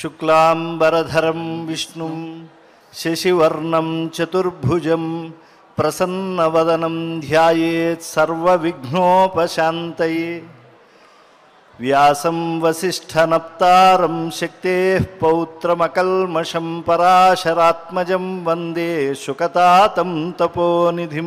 శుక్లాంబరధరం విష్ణుం శశివర్ణం చతుర్భుజం ప్రసన్నవదనం ధ్యాయేత్ సర్వవిఘ్నోపశాంతయే వ్యాసం వసిష్ఠనప్తారం శక్తే పౌత్రమకల్మషం పరాశరాత్మజం వందే శుకతాతం తపోనిధిం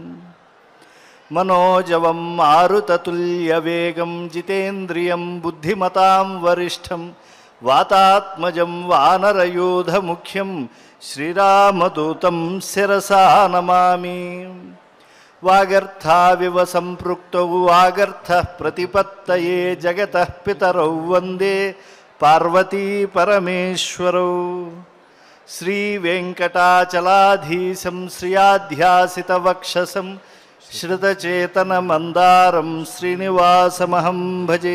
మనోజవం మారుతతుల్యవేగం జితేంద్రియం బుద్ధిమతాం వరిష్టం వాతాత్మజం వానరయోధముఖ్యం శ్రీరామదూతం శిరసా నమామి వాగర్థావివ సంపృక్తౌ వాగర్థ ప్రతిపత్తయే జగత పితరౌ వందే పార్వతీ పరమేశ్వరౌ శ్రీవేంకటాచలాధీశం శ్రియాధ్యాసితవక్షసం శ్రుతచేతనమందారం శ్రీనివాసమహం భజే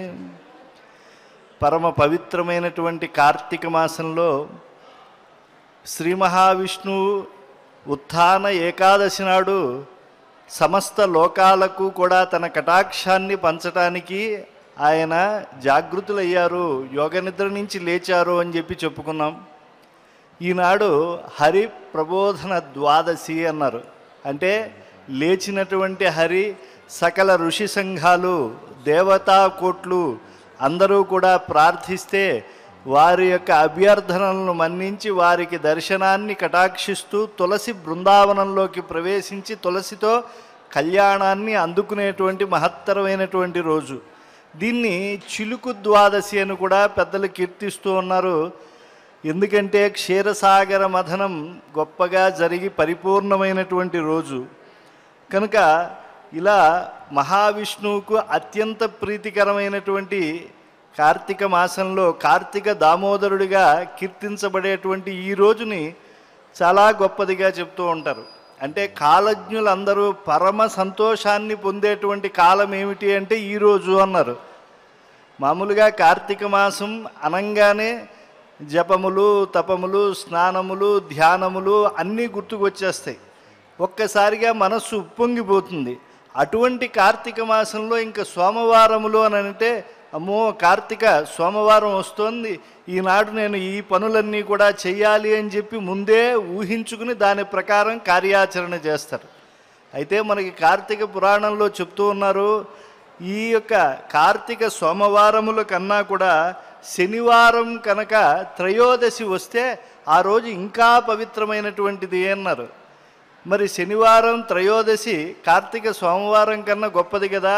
పరమ పవిత్రమైనటువంటి కార్తీక మాసంలో శ్రీ మహావిష్ణువు ఉత్థాన ఏకాదశి నాడు సమస్త లోకాలకు కూడా తన కటాక్షాన్ని పంచటానికి ఆయన జాగృతులయ్యారు యోగ నిద్ర నుంచి లేచారు అని చెప్పి చెప్పుకున్నాం ఈనాడు హరి ప్రబోధన ద్వాదశి అన్నారు అంటే లేచినటువంటి హరి సకల ఋషి సంఘాలు దేవతా కోట్లు అందరూ కూడా ప్రార్థిస్తే వారి యొక్క అభ్యర్థనలను మన్నించి వారికి దర్శనాన్ని కటాక్షిస్తూ తులసి బృందావనంలోకి ప్రవేశించి తులసితో కళ్యాణాన్ని అందుకునేటువంటి మహత్తరమైనటువంటి రోజు దీన్ని చిలుకు ద్వాదశి అని కూడా పెద్దలు కీర్తిస్తూ ఉన్నారు ఎందుకంటే క్షీరసాగర మథనం గొప్పగా జరిగి పరిపూర్ణమైనటువంటి రోజు కనుక ఇలా మహావిష్ణువుకు అత్యంత ప్రీతికరమైనటువంటి కార్తీక మాసంలో కార్తీక దామోదరుడిగా కీర్తించబడేటువంటి ఈ రోజుని చాలా గొప్పదిగా చెప్తూ ఉంటారు అంటే కాలజ్ఞులందరూ పరమ సంతోషాన్ని పొందేటువంటి కాలం ఏమిటి అంటే ఈ రోజు అన్నారు మామూలుగా కార్తీక మాసం అనంగానే జపములు తపములు స్నానములు ధ్యానములు అన్నీ గుర్తుకొచ్చేస్తాయి ఒక్కసారిగా మనస్సు ఉప్పొంగిపోతుంది అటువంటి కార్తీక మాసంలో ఇంకా సోమవారములు అని అంటే అమ్మో కార్తీక సోమవారం వస్తోంది ఈనాడు నేను ఈ పనులన్నీ కూడా చెయ్యాలి అని చెప్పి ముందే ఊహించుకుని దాని ప్రకారం కార్యాచరణ చేస్తారు అయితే మనకి కార్తీక పురాణంలో చెప్తూ ఉన్నారు ఈ యొక్క కార్తీక సోమవారముల కన్నా కూడా శనివారం కనుక త్రయోదశి వస్తే ఆ రోజు ఇంకా పవిత్రమైనటువంటిది అన్నారు మరి శనివారం త్రయోదశి కార్తీక సోమవారం కన్నా గొప్పది కదా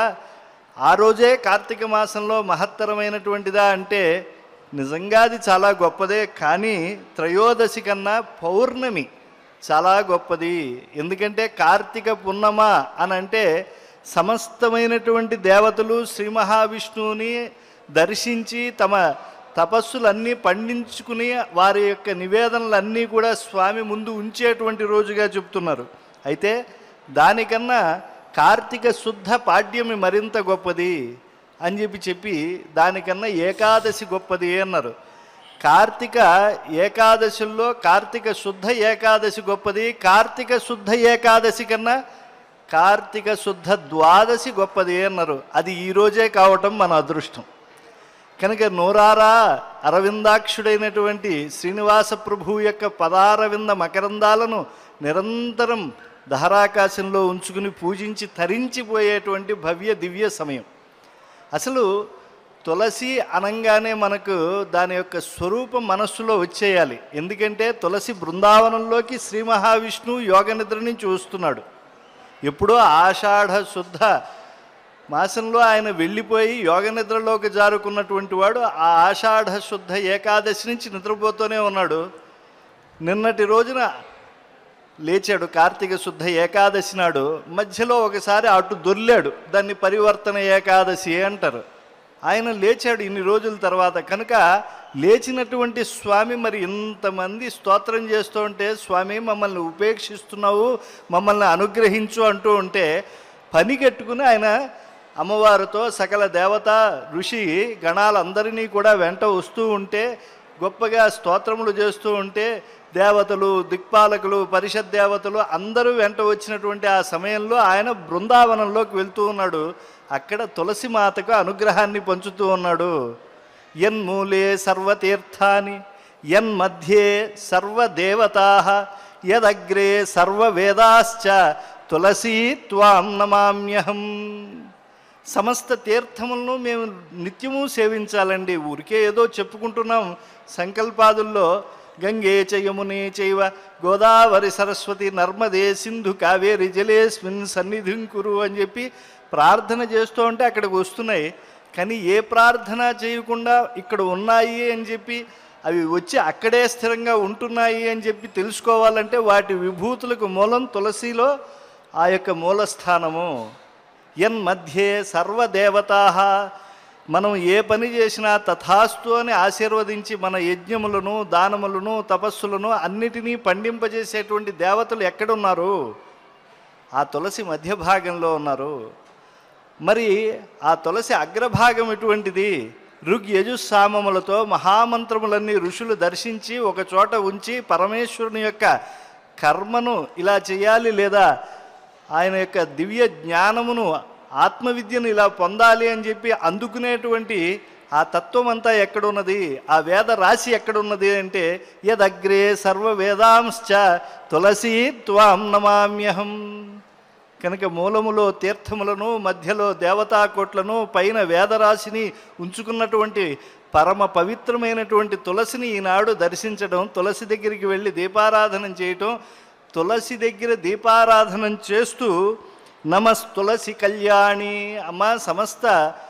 ఆ రోజే కార్తీక మాసంలో మహత్తరమైనటువంటిదా అంటే నిజంగా అది చాలా గొప్పదే కానీ త్రయోదశి కన్నా పౌర్ణమి చాలా గొప్పది ఎందుకంటే కార్తీక పున్నమ అని అంటే సమస్తమైనటువంటి దేవతలు శ్రీ మహావిష్ణువుని దర్శించి తమ తపస్సులన్నీ పండించుకుని వారి యొక్క నివేదనలన్నీ కూడా స్వామి ముందు ఉంచేటువంటి రోజుగా చెప్తున్నారు అయితే దానికన్నా కార్తీక శుద్ధ పాడ్యమి మరింత గొప్పది అని చెప్పి చెప్పి దానికన్నా ఏకాదశి గొప్పది అన్నారు కార్తీక ఏకాదశుల్లో కార్తీక శుద్ధ ఏకాదశి గొప్పది కార్తీక శుద్ధ ఏకాదశి కన్నా కార్తీక శుద్ధ ద్వాదశి గొప్పది అన్నారు అది ఈ రోజే కావటం మన అదృష్టం కనుక నూరారా అరవిందాక్షుడైనటువంటి శ్రీనివాస ప్రభువు యొక్క పదారవింద మకరందాలను నిరంతరం ధారాకాశంలో ఉంచుకుని పూజించి తరించిపోయేటువంటి భవ్య దివ్య సమయం అసలు తులసి అనంగానే మనకు దాని యొక్క స్వరూపం మనస్సులో వచ్చేయాలి ఎందుకంటే తులసి బృందావనంలోకి శ్రీ మహావిష్ణువు యోగ నిద్ర నుంచి వస్తున్నాడు ఎప్పుడో ఆషాఢ శుద్ధ మాసంలో ఆయన వెళ్ళిపోయి యోగ నిద్రలోకి జారుకున్నటువంటి వాడు ఆ ఆషాఢ శుద్ధ ఏకాదశి నుంచి నిద్రపోతూనే ఉన్నాడు నిన్నటి రోజున లేచాడు కార్తీక శుద్ధ ఏకాదశి నాడు మధ్యలో ఒకసారి అటు దొర్లాడు దాన్ని పరివర్తన ఏకాదశి అంటారు ఆయన లేచాడు ఇన్ని రోజుల తర్వాత కనుక లేచినటువంటి స్వామి మరి ఇంతమంది స్తోత్రం చేస్తూ ఉంటే స్వామి మమ్మల్ని ఉపేక్షిస్తున్నావు మమ్మల్ని అనుగ్రహించు అంటూ ఉంటే పని కట్టుకుని ఆయన అమ్మవారితో సకల దేవత ఋషి గణాలందరినీ కూడా వెంట వస్తూ ఉంటే గొప్పగా స్తోత్రములు చేస్తూ ఉంటే దేవతలు దిక్పాలకులు పరిషత్ దేవతలు అందరూ వెంట వచ్చినటువంటి ఆ సమయంలో ఆయన బృందావనంలోకి వెళ్తూ ఉన్నాడు అక్కడ తులసి మాతకు అనుగ్రహాన్ని పంచుతూ ఉన్నాడు యన్మూలే సర్వతీర్థాని యన్మధ్యే సర్వదేవతా యదగ్రే సర్వవేదాశ్చ తులసీ త్వాం నమామ్యహం సమస్త తీర్థములను మేము నిత్యము సేవించాలండి ఊరికే ఏదో చెప్పుకుంటున్నాం సంకల్పాదుల్లో గంగే చ యమునే చైవ గోదావరి సరస్వతి నర్మదే సింధు కావేరి జలేస్మిన్ సన్నిధిం కురు అని చెప్పి ప్రార్థన చేస్తూ ఉంటే అక్కడికి వస్తున్నాయి కానీ ఏ ప్రార్థన చేయకుండా ఇక్కడ ఉన్నాయి అని చెప్పి అవి వచ్చి అక్కడే స్థిరంగా ఉంటున్నాయి అని చెప్పి తెలుసుకోవాలంటే వాటి విభూతులకు మూలం తులసిలో ఆ యొక్క మూలస్థానము ఎన్ మధ్యే సర్వదేవతా మనం ఏ పని చేసినా తథాస్తు అని ఆశీర్వదించి మన యజ్ఞములను దానములను తపస్సులను అన్నిటినీ పండింపజేసేటువంటి దేవతలు ఎక్కడున్నారు ఆ తులసి మధ్య భాగంలో ఉన్నారు మరి ఆ తులసి అగ్రభాగం ఎటువంటిది ఋగ్ యజుస్సామములతో మహామంత్రములన్నీ ఋషులు దర్శించి ఒక చోట ఉంచి పరమేశ్వరుని యొక్క కర్మను ఇలా చేయాలి లేదా ఆయన యొక్క దివ్య జ్ఞానమును ఆత్మవిద్యను ఇలా పొందాలి అని చెప్పి అందుకునేటువంటి ఆ తత్వం అంతా ఎక్కడున్నది ఆ వేద రాశి ఎక్కడున్నది అంటే యదగ్రే సర్వ వేదాంశ్చ తులసీ త్వాం నమామ్యహం కనుక మూలములో తీర్థములను మధ్యలో దేవతాకోట్లను పైన వేదరాశిని ఉంచుకున్నటువంటి పరమ పవిత్రమైనటువంటి తులసిని ఈనాడు దర్శించడం తులసి దగ్గరికి వెళ్ళి దీపారాధన చేయటం తులసి దగ్గర దీపారాధన చేస్తూ నమస్ తులసి కళ్యాణి అమ్మ సమస్త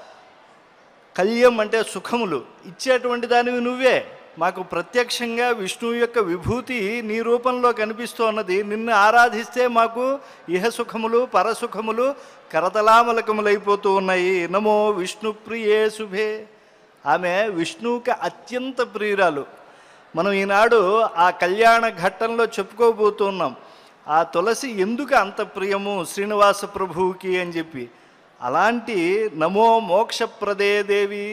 కళ్యం అంటే సుఖములు ఇచ్చేటువంటి దానివి నువ్వే మాకు ప్రత్యక్షంగా విష్ణువు యొక్క విభూతి నీ రూపంలో కనిపిస్తూ ఉన్నది నిన్ను ఆరాధిస్తే మాకు ఇహ సుఖములు పరసుఖములు కరతలామలకములైపోతూ ఉన్నాయి నమో విష్ణు ప్రియే శుభే ఆమె విష్ణువుకి అత్యంత ప్రియురాలు మనం ఈనాడు ఆ కళ్యాణ ఘట్టంలో చెప్పుకోబోతున్నాం ఆ తులసి ఎందుకు అంత ప్రియము శ్రీనివాస ప్రభువుకి అని చెప్పి అలాంటి నమో మోక్షప్రదే దేవి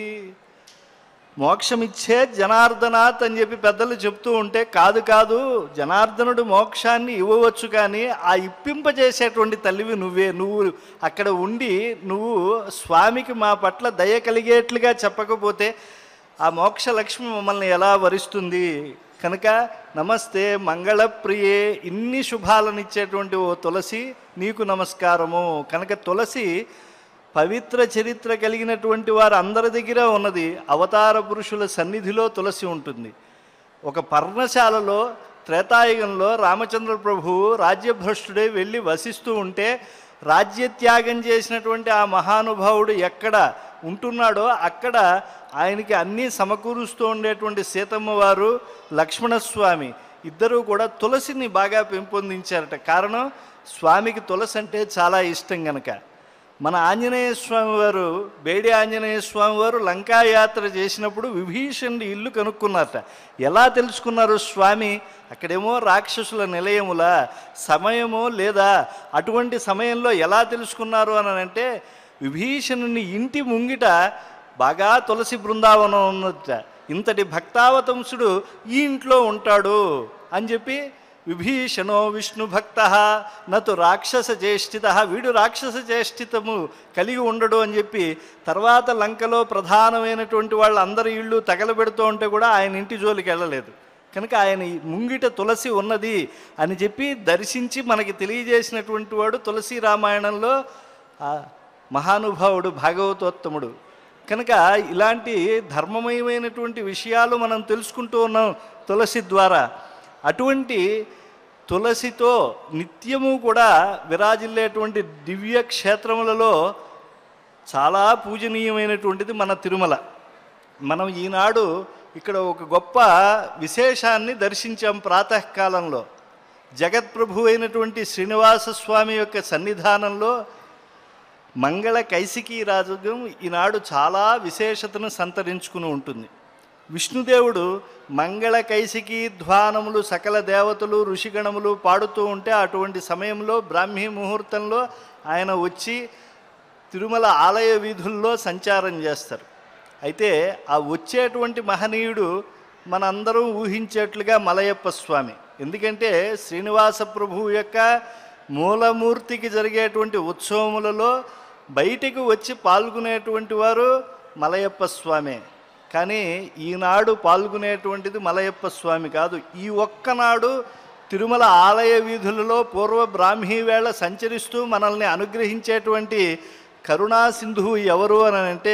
మోక్షమిచ్చే జనార్దనాథ్ అని చెప్పి పెద్దలు చెప్తూ ఉంటే కాదు కాదు జనార్దనుడు మోక్షాన్ని ఇవ్వవచ్చు కానీ ఆ ఇప్పింపజేసేటువంటి తల్లివి నువ్వే నువ్వు అక్కడ ఉండి నువ్వు స్వామికి మా పట్ల దయ కలిగేట్లుగా చెప్పకపోతే ఆ మోక్ష లక్ష్మి మమ్మల్ని ఎలా వరిస్తుంది కనుక నమస్తే మంగళప్రియే ఇన్ని శుభాలను ఇచ్చేటువంటి ఓ తులసి నీకు నమస్కారము కనుక తులసి పవిత్ర చరిత్ర కలిగినటువంటి వారు అందరి దగ్గర ఉన్నది అవతార పురుషుల సన్నిధిలో తులసి ఉంటుంది ఒక పర్ణశాలలో త్రేతాయుగంలో రామచంద్ర ప్రభువు రాజ్యభ్రష్టుడై వెళ్ళి వసిస్తూ ఉంటే రాజ్యత్యాగం చేసినటువంటి ఆ మహానుభావుడు ఎక్కడ ఉంటున్నాడో అక్కడ ఆయనకి అన్నీ సమకూరుస్తూ ఉండేటువంటి సీతమ్మ వారు లక్ష్మణస్వామి ఇద్దరూ కూడా తులసిని బాగా పెంపొందించారట కారణం స్వామికి తులసి అంటే చాలా ఇష్టం గనక మన ఆంజనేయ స్వామి వారు బేడి ఆంజనేయ స్వామి వారు లంకా యాత్ర చేసినప్పుడు విభీషణుడి ఇల్లు కనుక్కున్నారట ఎలా తెలుసుకున్నారు స్వామి అక్కడేమో రాక్షసుల నిలయముల సమయమో లేదా అటువంటి సమయంలో ఎలా తెలుసుకున్నారు అని అంటే విభీషణుని ఇంటి ముంగిట బాగా తులసి బృందావనం ఉన్నట ఇంతటి భక్తావతంసుడు ఈ ఇంట్లో ఉంటాడు అని చెప్పి విభీషణో విష్ణు భక్త నతు రాక్షస చేష్టిత వీడు రాక్షస చేష్టితము కలిగి ఉండడు అని చెప్పి తర్వాత లంకలో ప్రధానమైనటువంటి వాళ్ళందరి ఇళ్ళు తగలబెడుతూ ఉంటే కూడా ఆయన ఇంటి జోలికి వెళ్ళలేదు కనుక ఆయన ఈ ముంగిట తులసి ఉన్నది అని చెప్పి దర్శించి మనకి తెలియజేసినటువంటి వాడు తులసి రామాయణంలో ఆ మహానుభావుడు భాగవతోత్తముడు కనుక ఇలాంటి ధర్మమయమైనటువంటి విషయాలు మనం తెలుసుకుంటూ ఉన్నాం తులసి ద్వారా అటువంటి తులసితో నిత్యము కూడా విరాజిల్లేటువంటి దివ్య క్షేత్రములలో చాలా పూజనీయమైనటువంటిది మన తిరుమల మనం ఈనాడు ఇక్కడ ఒక గొప్ప విశేషాన్ని దర్శించాం ప్రాతకాలంలో జగత్ప్రభు అయినటువంటి శ్రీనివాస స్వామి యొక్క సన్నిధానంలో మంగళ కైసికీ రాజుగం ఈనాడు చాలా విశేషతను సంతరించుకుని ఉంటుంది విష్ణుదేవుడు మంగళ కైసికి ధ్వానములు సకల దేవతలు ఋషిగణములు పాడుతూ ఉంటే అటువంటి సమయంలో బ్రాహ్మీ ముహూర్తంలో ఆయన వచ్చి తిరుమల ఆలయ వీధుల్లో సంచారం చేస్తారు అయితే ఆ వచ్చేటువంటి మహనీయుడు మనందరం ఊహించేట్లుగా మలయప్ప స్వామి ఎందుకంటే శ్రీనివాస ప్రభువు యొక్క మూలమూర్తికి జరిగేటువంటి ఉత్సవములలో బయటికి వచ్చి పాల్గొనేటువంటి వారు మలయప్ప స్వామి కానీ ఈనాడు పాల్గొనేటువంటిది మలయప్ప స్వామి కాదు ఈ ఒక్కనాడు తిరుమల ఆలయ వీధులలో పూర్వ బ్రాహ్మీ వేళ సంచరిస్తూ మనల్ని అనుగ్రహించేటువంటి కరుణా సింధువు ఎవరు అని అంటే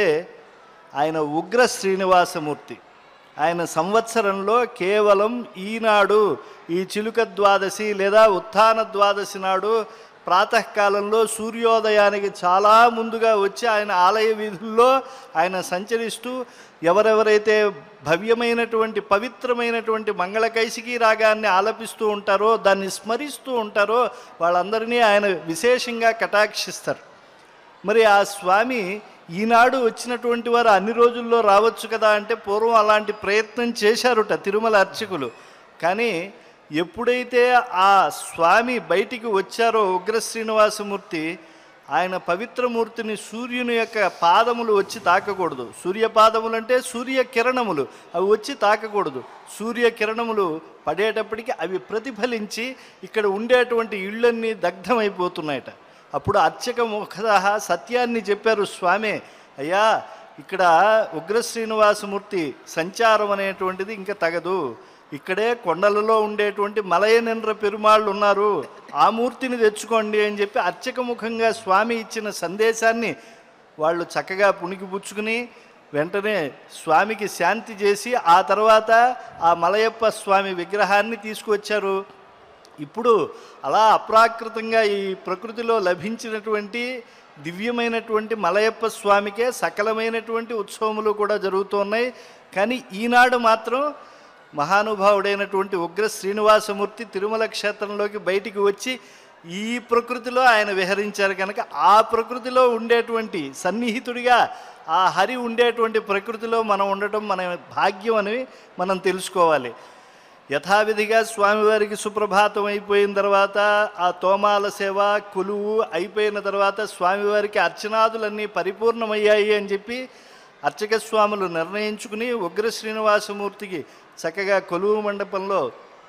ఆయన ఉగ్ర శ్రీనివాసమూర్తి ఆయన సంవత్సరంలో కేవలం ఈనాడు ఈ చిలుక ద్వాదశి లేదా ఉత్థాన ద్వాదశి నాడు ప్రాతకాలంలో సూర్యోదయానికి చాలా ముందుగా వచ్చి ఆయన ఆలయ వీధుల్లో ఆయన సంచరిస్తూ ఎవరెవరైతే భవ్యమైనటువంటి పవిత్రమైనటువంటి మంగళకైసికి రాగాన్ని ఆలపిస్తూ ఉంటారో దాన్ని స్మరిస్తూ ఉంటారో వాళ్ళందరినీ ఆయన విశేషంగా కటాక్షిస్తారు మరి ఆ స్వామి ఈనాడు వచ్చినటువంటి వారు అన్ని రోజుల్లో రావచ్చు కదా అంటే పూర్వం అలాంటి ప్రయత్నం చేశారుట తిరుమల అర్చకులు కానీ ఎప్పుడైతే ఆ స్వామి బయటికి వచ్చారో ఉగ్ర శ్రీనివాసమూర్తి ఆయన పవిత్రమూర్తిని సూర్యుని యొక్క పాదములు వచ్చి తాకకూడదు సూర్య పాదములు అంటే సూర్య కిరణములు అవి వచ్చి తాకకూడదు సూర్య కిరణములు పడేటప్పటికి అవి ప్రతిఫలించి ఇక్కడ ఉండేటువంటి ఇళ్ళన్నీ దగ్ధమైపోతున్నాయట అప్పుడు అర్చక ముఖద సత్యాన్ని చెప్పారు స్వామి అయ్యా ఇక్కడ ఉగ్ర శ్రీనివాసమూర్తి సంచారం అనేటువంటిది ఇంకా తగదు ఇక్కడే కొండలలో ఉండేటువంటి మలయనేంద్ర పెరుమాళ్ళు ఉన్నారు ఆ మూర్తిని తెచ్చుకోండి అని చెప్పి అర్చక ముఖంగా స్వామి ఇచ్చిన సందేశాన్ని వాళ్ళు చక్కగా పుణికిపుచ్చుకుని వెంటనే స్వామికి శాంతి చేసి ఆ తర్వాత ఆ మలయప్ప స్వామి విగ్రహాన్ని తీసుకువచ్చారు ఇప్పుడు అలా అప్రాకృతంగా ఈ ప్రకృతిలో లభించినటువంటి దివ్యమైనటువంటి మలయప్ప స్వామికే సకలమైనటువంటి ఉత్సవములు కూడా జరుగుతున్నాయి కానీ ఈనాడు మాత్రం మహానుభావుడైనటువంటి ఉగ్ర శ్రీనివాసమూర్తి తిరుమల క్షేత్రంలోకి బయటికి వచ్చి ఈ ప్రకృతిలో ఆయన విహరించారు కనుక ఆ ప్రకృతిలో ఉండేటువంటి సన్నిహితుడిగా ఆ హరి ఉండేటువంటి ప్రకృతిలో మనం ఉండటం మన భాగ్యం అని మనం తెలుసుకోవాలి యథావిధిగా స్వామివారికి సుప్రభాతం అయిపోయిన తర్వాత ఆ తోమాల సేవ కొలువు అయిపోయిన తర్వాత స్వామివారికి అర్చనాదులన్నీ పరిపూర్ణమయ్యాయి అని చెప్పి అర్చక స్వాములు నిర్ణయించుకుని ఉగ్ర శ్రీనివాసమూర్తికి చక్కగా కొలువు మండపంలో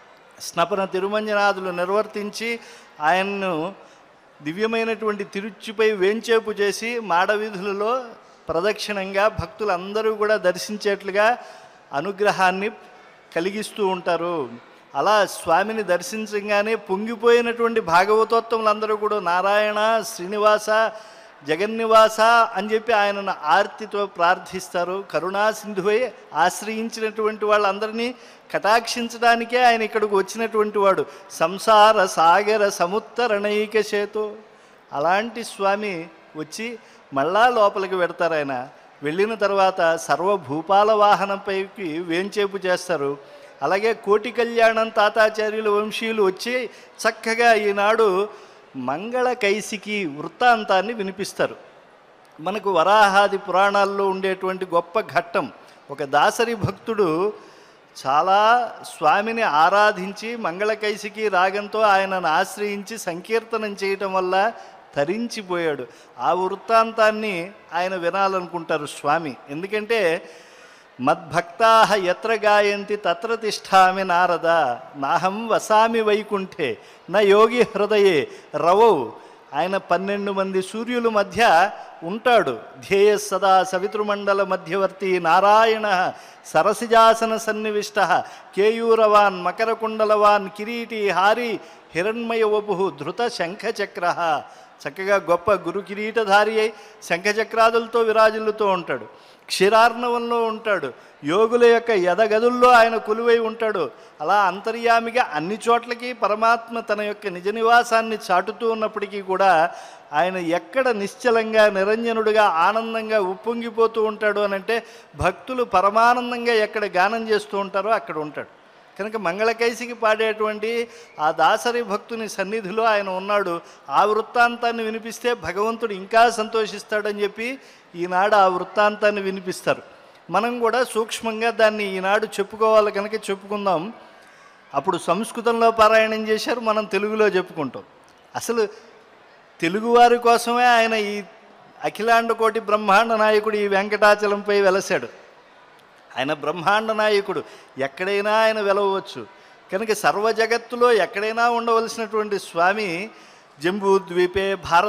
స్నపన తిరుమంజనాదులు నిర్వర్తించి ఆయన్ను దివ్యమైనటువంటి తిరుచిపై వేంచేపు చేసి మాడవీధులలో ప్రదక్షిణంగా భక్తులందరూ కూడా దర్శించేట్లుగా అనుగ్రహాన్ని కలిగిస్తూ ఉంటారు అలా స్వామిని దర్శించగానే పొంగిపోయినటువంటి భాగవతోత్తములందరూ కూడా నారాయణ శ్రీనివాస జగన్నివాస అని చెప్పి ఆయనను ఆర్తితో ప్రార్థిస్తారు కరుణా సింధువై ఆశ్రయించినటువంటి వాళ్ళందరినీ కటాక్షించడానికే ఆయన ఇక్కడికి వచ్చినటువంటి వాడు సంసార సాగర సముత్తరణైక చేతో అలాంటి స్వామి వచ్చి మళ్ళా లోపలికి పెడతారు ఆయన వెళ్ళిన తర్వాత సర్వభూపాల వాహనంపైకి వేంచేపు చేస్తారు అలాగే కోటి కళ్యాణం తాతాచార్యుల వంశీయులు వచ్చి చక్కగా ఈనాడు మంగళ కైసికి వృత్తాంతాన్ని వినిపిస్తారు మనకు వరాహాది పురాణాల్లో ఉండేటువంటి గొప్ప ఘట్టం ఒక దాసరి భక్తుడు చాలా స్వామిని ఆరాధించి మంగళకైసికి రాగంతో ఆయనను ఆశ్రయించి సంకీర్తనం చేయటం వల్ల తరించిపోయాడు ఆ వృత్తాంతాన్ని ఆయన వినాలనుకుంటారు స్వామి ఎందుకంటే మద్భక్తా ఎత్ర గాయంతి తత్ర తిష్టామి నారద నాహం వసామి వైకుంఠే నా యోగి హృదయే రవౌ ఆయన పన్నెండు మంది సూర్యుల మధ్య ఉంటాడు ధ్యేయ సదా సవితృమండల మధ్యవర్తి నారాయణ సరసిజాసన సన్నివిష్ట కేయూరవాన్ మకరకుండలవాన్ కిరీటి హారి హిరణ్మయ వపు ధృత శంఖచక్ర చక్కగా గొప్ప గురు కిరీటధారి అయి శంఖచక్రాదులతో విరాజులతో ఉంటాడు క్షీరార్ణవంలో ఉంటాడు యోగుల యొక్క ఎదగదుల్లో ఆయన కొలువై ఉంటాడు అలా అంతర్యామిగా అన్ని చోట్లకి పరమాత్మ తన యొక్క నిజ నివాసాన్ని చాటుతూ ఉన్నప్పటికీ కూడా ఆయన ఎక్కడ నిశ్చలంగా నిరంజనుడిగా ఆనందంగా ఉప్పొంగిపోతూ ఉంటాడు అని అంటే భక్తులు పరమానందంగా ఎక్కడ గానం చేస్తూ ఉంటారో అక్కడ ఉంటాడు కనుక మంగళకైసికి పాడేటువంటి ఆ దాసరి భక్తుని సన్నిధిలో ఆయన ఉన్నాడు ఆ వృత్తాంతాన్ని వినిపిస్తే భగవంతుడు ఇంకా సంతోషిస్తాడని చెప్పి ఈనాడు ఆ వృత్తాంతాన్ని వినిపిస్తారు మనం కూడా సూక్ష్మంగా దాన్ని ఈనాడు చెప్పుకోవాలి కనుక చెప్పుకుందాం అప్పుడు సంస్కృతంలో పారాయణం చేశారు మనం తెలుగులో చెప్పుకుంటాం అసలు తెలుగువారి కోసమే ఆయన ఈ అఖిలాండ కోటి బ్రహ్మాండ నాయకుడు ఈ వెంకటాచలంపై వెలసాడు ఆయన బ్రహ్మాండ నాయకుడు ఎక్కడైనా ఆయన వెలవచ్చు కనుక సర్వ జగత్తులో ఎక్కడైనా ఉండవలసినటువంటి స్వామి జంబూద్వీపే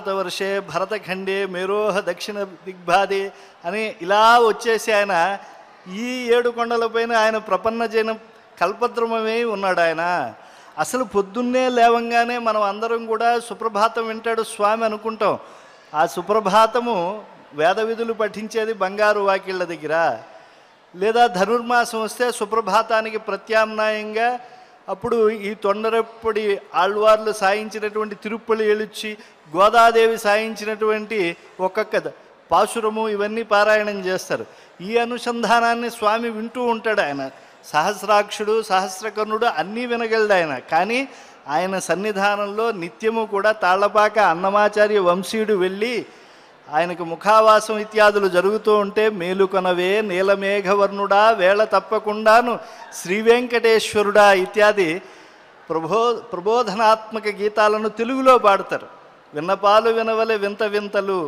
భారతవర్షే భరతఖండే మేరోహ దక్షిణ దిగ్భాదే అని ఇలా వచ్చేసి ఆయన ఈ ఏడు కొండలపైన ఆయన ప్రపన్న జైన కల్పద్రుమమే ఉన్నాడు ఆయన అసలు పొద్దున్నే లేవంగానే మనం అందరం కూడా సుప్రభాతం వింటాడు స్వామి అనుకుంటాం ఆ సుప్రభాతము వేద విధులు పఠించేది బంగారు వాకిళ్ళ దగ్గర లేదా ధనుర్మాసం వస్తే సుప్రభాతానికి ప్రత్యామ్నాయంగా అప్పుడు ఈ తొండరప్పటి ఆళ్వార్లు సాయించినటువంటి తిరుప్పలి ఎలుచి గోదాదేవి సాయించినటువంటి ఒక్కొక్క పాశురము ఇవన్నీ పారాయణం చేస్తారు ఈ అనుసంధానాన్ని స్వామి వింటూ ఉంటాడు ఆయన సహస్రాక్షుడు సహస్రకర్ణుడు అన్నీ వినగలడు ఆయన కానీ ఆయన సన్నిధానంలో నిత్యము కూడా తాళ్లపాక అన్నమాచార్య వంశీయుడు వెళ్ళి ఆయనకు ముఖావాసం ఇత్యాదులు జరుగుతూ ఉంటే మేలుకొనవే నీలమేఘవర్ణుడా వేళ తప్పకుండాను శ్రీ వెంకటేశ్వరుడా ఇత్యాది ప్రబో ప్రబోధనాత్మక గీతాలను తెలుగులో పాడతారు విన్నపాలు వినవలే వింత వింతలు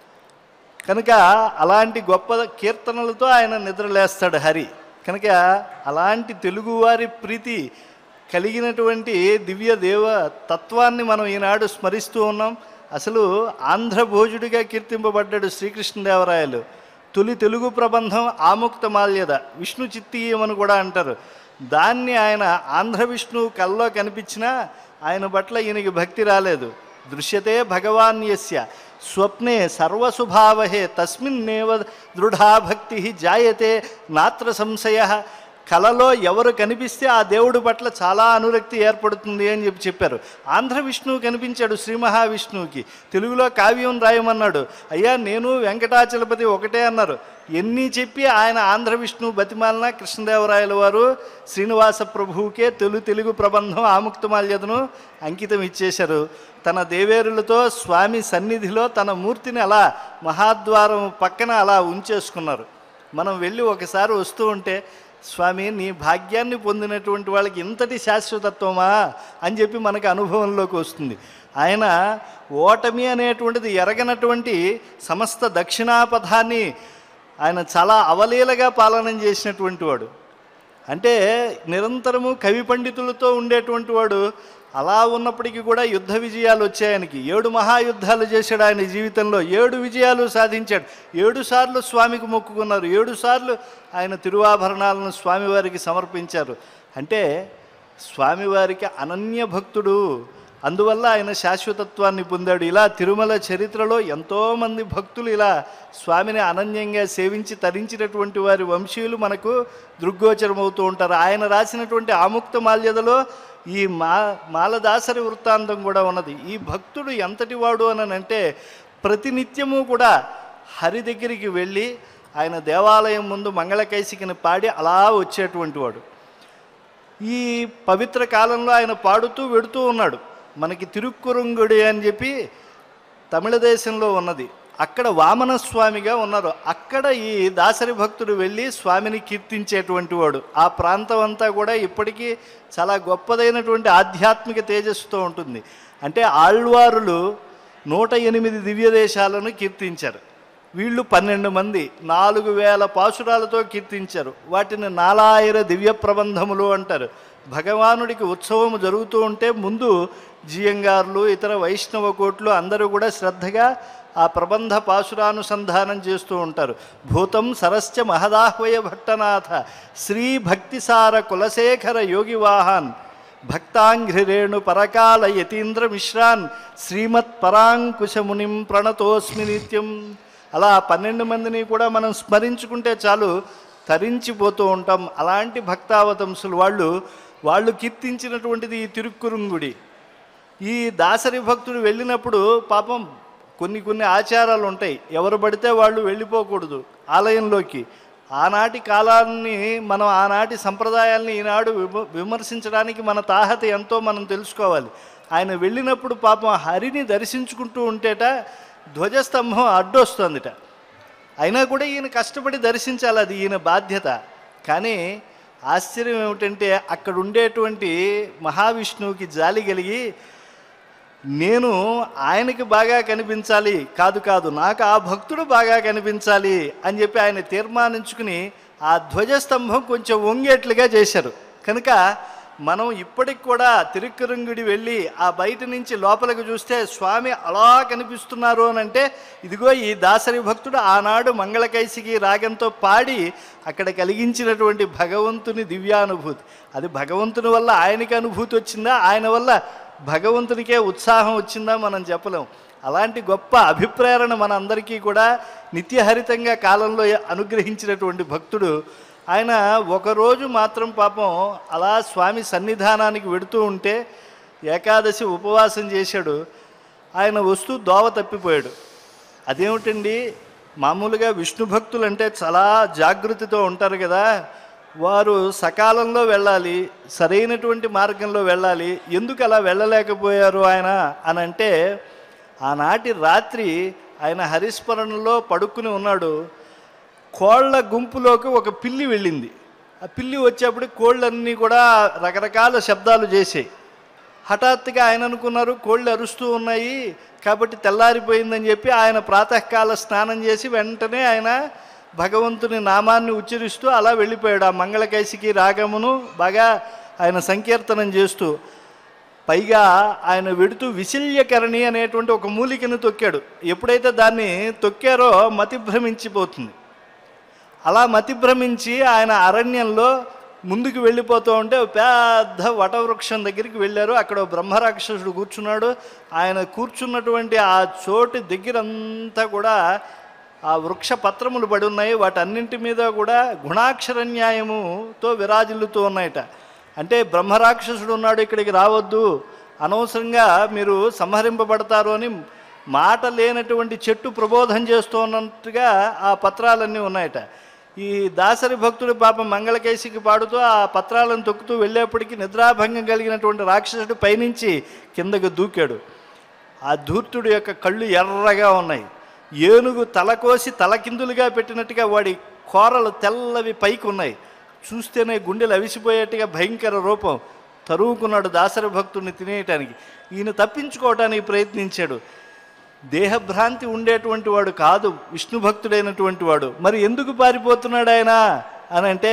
కనుక అలాంటి గొప్ప కీర్తనలతో ఆయన నిద్రలేస్తాడు హరి కనుక అలాంటి తెలుగువారి ప్రీతి కలిగినటువంటి దివ్య దేవ తత్వాన్ని మనం ఈనాడు స్మరిస్తూ ఉన్నాం అసలు ఆంధ్ర భోజుడిగా కీర్తింపబడ్డాడు శ్రీకృష్ణదేవరాయలు తొలి తెలుగు ప్రబంధం ఆముక్త మాల్యద విష్ణు చిత్తీయం అని కూడా అంటారు దాన్ని ఆయన ఆంధ్ర విష్ణు కల్లో కనిపించినా ఆయన పట్ల ఈయనకి భక్తి రాలేదు దృశ్యతే భగవాన్ యస్య స్వప్నే సర్వసుభావహే తస్మిన్నేవ దృఢా భక్తి జాయతే నాత్ర సంశయ కలలో ఎవరు కనిపిస్తే ఆ దేవుడి పట్ల చాలా అనురక్తి ఏర్పడుతుంది అని చెప్పి చెప్పారు ఆంధ్ర విష్ణువు కనిపించాడు శ్రీ మహావిష్ణువుకి తెలుగులో కావ్యం రాయమన్నాడు అయ్యా నేను వెంకటాచలపతి ఒకటే అన్నారు ఎన్ని చెప్పి ఆయన ఆంధ్ర విష్ణువు బతిమాలిన కృష్ణదేవరాయల వారు శ్రీనివాస ప్రభువుకే తెలుగు తెలుగు ప్రబంధం ఆముక్తమాల్యతను అంకితం ఇచ్చేశారు తన దేవేరులతో స్వామి సన్నిధిలో తన మూర్తిని అలా మహాద్వారం పక్కన అలా ఉంచేసుకున్నారు మనం వెళ్ళి ఒకసారి వస్తూ ఉంటే స్వామి నీ భాగ్యాన్ని పొందినటువంటి వాళ్ళకి ఇంతటి శాశ్వతత్వమా అని చెప్పి మనకు అనుభవంలోకి వస్తుంది ఆయన ఓటమి అనేటువంటిది ఎరగనటువంటి సమస్త దక్షిణాపథాన్ని ఆయన చాలా అవలీలగా పాలన చేసినటువంటి వాడు అంటే నిరంతరము కవి పండితులతో ఉండేటువంటి వాడు అలా ఉన్నప్పటికీ కూడా యుద్ధ విజయాలు వచ్చాయి ఆయనకి ఏడు మహాయుద్ధాలు చేశాడు ఆయన జీవితంలో ఏడు విజయాలు సాధించాడు ఏడు సార్లు స్వామికి మొక్కుకున్నారు ఏడు సార్లు ఆయన తిరువాభరణాలను స్వామివారికి సమర్పించారు అంటే స్వామివారికి అనన్య భక్తుడు అందువల్ల ఆయన శాశ్వతత్వాన్ని పొందాడు ఇలా తిరుమల చరిత్రలో ఎంతోమంది భక్తులు ఇలా స్వామిని అనన్యంగా సేవించి తరించినటువంటి వారి వంశీయులు మనకు దృగ్గోచరమవుతూ ఉంటారు ఆయన రాసినటువంటి ఆముక్త మాల్యదలో ఈ మా మాలదాసరి వృత్తాంతం కూడా ఉన్నది ఈ భక్తుడు ఎంతటి వాడు అని అంటే ప్రతినిత్యము కూడా హరి దగ్గరికి వెళ్ళి ఆయన దేవాలయం ముందు మంగళకైసికని పాడి అలా వచ్చేటువంటి వాడు ఈ పవిత్ర కాలంలో ఆయన పాడుతూ వెడుతూ ఉన్నాడు మనకి తిరుక్కురుంగుడి అని చెప్పి తమిళ దేశంలో ఉన్నది అక్కడ వామన స్వామిగా ఉన్నారు అక్కడ ఈ దాసరి భక్తుడు వెళ్ళి స్వామిని కీర్తించేటువంటి వాడు ఆ ప్రాంతం అంతా కూడా ఇప్పటికీ చాలా గొప్పదైనటువంటి ఆధ్యాత్మిక తేజస్సుతో ఉంటుంది అంటే ఆళ్వారులు నూట ఎనిమిది దివ్య దేశాలను కీర్తించారు వీళ్ళు పన్నెండు మంది నాలుగు వేల పాసురాలతో కీర్తించారు వాటిని నాలాయిర దివ్య ప్రబంధములు అంటారు భగవానుడికి ఉత్సవం జరుగుతూ ఉంటే ముందు జియంగారులు ఇతర వైష్ణవ కోట్లు అందరూ కూడా శ్రద్ధగా ఆ ప్రబంధ పాసురానుసంధానం చేస్తూ ఉంటారు భూతం సరస్య మహదాహ్వయ భట్టనాథ శ్రీ భక్తిసార కులశేఖర యోగివాహాన్ భక్తాంఘ్రిరేణు పరకాల యతీంద్ర మిశ్రాన్ శ్రీమత్ పరాంకుశమునిం ప్రణతోస్మి నిత్యం అలా పన్నెండు మందిని కూడా మనం స్మరించుకుంటే చాలు తరించిపోతూ ఉంటాం అలాంటి భక్తావతంసులు వాళ్ళు వాళ్ళు కీర్తించినటువంటిది ఈ తిరుక్కురుంగుడి ఈ దాసరి భక్తుడు వెళ్ళినప్పుడు పాపం కొన్ని కొన్ని ఆచారాలు ఉంటాయి ఎవరు పడితే వాళ్ళు వెళ్ళిపోకూడదు ఆలయంలోకి ఆనాటి కాలాన్ని మనం ఆనాటి సంప్రదాయాల్ని ఈనాడు విమ విమర్శించడానికి మన తాహత ఎంతో మనం తెలుసుకోవాలి ఆయన వెళ్ళినప్పుడు పాపం హరిని దర్శించుకుంటూ ఉంటేట ధ్వజస్తంభం అడ్డొస్తుందిట అయినా కూడా ఈయన కష్టపడి దర్శించాలి అది ఈయన బాధ్యత కానీ ఆశ్చర్యం ఏమిటంటే అక్కడ ఉండేటువంటి మహావిష్ణువుకి జాలి కలిగి నేను ఆయనకి బాగా కనిపించాలి కాదు కాదు నాకు ఆ భక్తుడు బాగా కనిపించాలి అని చెప్పి ఆయన తీర్మానించుకుని ఆ ధ్వజస్తంభం కొంచెం వంగేట్లుగా చేశారు కనుక మనం ఇప్పటికి కూడా తిరుక్కరంగుడి వెళ్ళి ఆ బయట నుంచి లోపలికి చూస్తే స్వామి అలా కనిపిస్తున్నారు అని అంటే ఇదిగో ఈ దాసరి భక్తుడు ఆనాడు మంగళకైసికి రాగంతో పాడి అక్కడ కలిగించినటువంటి భగవంతుని దివ్యానుభూతి అది భగవంతుని వల్ల ఆయనకి అనుభూతి వచ్చిందా ఆయన వల్ల భగవంతునికే ఉత్సాహం వచ్చిందా మనం చెప్పలేం అలాంటి గొప్ప అభిప్రేరణ మన అందరికీ కూడా నిత్యహరితంగా కాలంలో అనుగ్రహించినటువంటి భక్తుడు ఆయన ఒకరోజు మాత్రం పాపం అలా స్వామి సన్నిధానానికి వెడుతూ ఉంటే ఏకాదశి ఉపవాసం చేశాడు ఆయన వస్తూ దోవ తప్పిపోయాడు అదేమిటండి మామూలుగా విష్ణు భక్తులు అంటే చాలా జాగృతితో ఉంటారు కదా వారు సకాలంలో వెళ్ళాలి సరైనటువంటి మార్గంలో వెళ్ళాలి ఎందుకు అలా వెళ్ళలేకపోయారు ఆయన అని అంటే ఆనాటి రాత్రి ఆయన హరిస్మరణలో పడుకుని ఉన్నాడు కోళ్ళ గుంపులోకి ఒక పిల్లి వెళ్ళింది ఆ పిల్లి వచ్చేప్పుడు కోళ్ళన్నీ కూడా రకరకాల శబ్దాలు చేసాయి హఠాత్తుగా ఆయన అనుకున్నారు కోళ్ళు అరుస్తూ ఉన్నాయి కాబట్టి తెల్లారిపోయిందని చెప్పి ఆయన ప్రాతకాల స్నానం చేసి వెంటనే ఆయన భగవంతుని నామాన్ని ఉచ్చరిస్తూ అలా వెళ్ళిపోయాడు ఆ మంగళకైసికి రాగమును బాగా ఆయన సంకీర్తనం చేస్తూ పైగా ఆయన వెడుతూ విశల్యకరణి అనేటువంటి ఒక మూలికను తొక్కాడు ఎప్పుడైతే దాన్ని తొక్కారో మతి భ్రమించిపోతుంది అలా మతి భ్రమించి ఆయన అరణ్యంలో ముందుకు వెళ్ళిపోతూ ఉంటే ఒక పెద్ద వటవృక్షం దగ్గరికి వెళ్ళారు అక్కడ ఓ బ్రహ్మరాక్షసుడు కూర్చున్నాడు ఆయన కూర్చున్నటువంటి ఆ చోటు దగ్గరంతా కూడా ఆ వృక్ష పత్రములు పడి ఉన్నాయి వాటన్నింటి మీద కూడా గుణాక్షర న్యాయముతో విరాజిల్లుతూ ఉన్నాయట అంటే బ్రహ్మరాక్షసుడు ఉన్నాడు ఇక్కడికి రావద్దు అనవసరంగా మీరు సంహరింపబడతారు అని మాట లేనటువంటి చెట్టు ప్రబోధం చేస్తూ ఉన్నట్టుగా ఆ పత్రాలన్నీ ఉన్నాయట ఈ దాసరి భక్తుడు పాపం మంగళకేశికి పాడుతూ ఆ పత్రాలను తొక్కుతూ వెళ్ళేప్పటికీ నిద్రాభంగం కలిగినటువంటి రాక్షసుడు పైనుంచి కిందకు దూకాడు ఆ ధూర్తుడు యొక్క కళ్ళు ఎర్రగా ఉన్నాయి ఏనుగు తల కోసి తలకిందులుగా పెట్టినట్టుగా వాడి కోరలు తెల్లవి పైకి ఉన్నాయి చూస్తేనే గుండెలు అవిసిపోయేట్టుగా భయంకర రూపం తరువుకున్నాడు దాసరి భక్తుడిని తినేయటానికి ఈయన తప్పించుకోవటానికి ప్రయత్నించాడు దేహభ్రాంతి ఉండేటువంటి వాడు కాదు విష్ణు భక్తుడైనటువంటి వాడు మరి ఎందుకు పారిపోతున్నాడు ఆయన అని అంటే